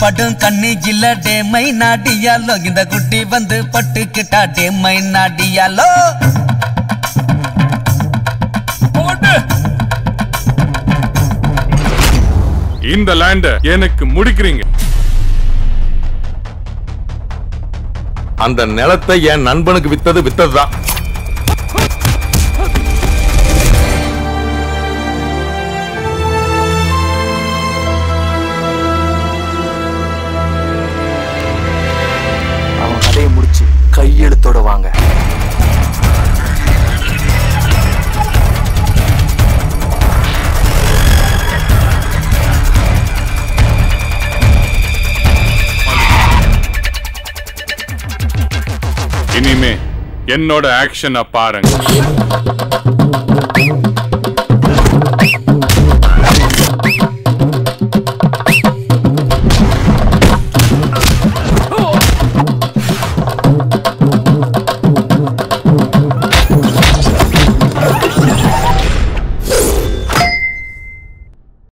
படும் கண்ணி இல்ல டேமை நாடியாலோ இந்த குட்டி வந்து பட்டுக்கிட்டா டேமை நாடியாலோ இந்த லேண்ட எனக்கு முடிக்கிறீங்க அந்த நிலத்தை என் நண்பனுக்கு வித்தது வித்ததுதான் அவன் கதையை முடிச்சு கையெழுத்தோட வாங்க இனிமே என்னோட ஆக்ஷனை பாருங்க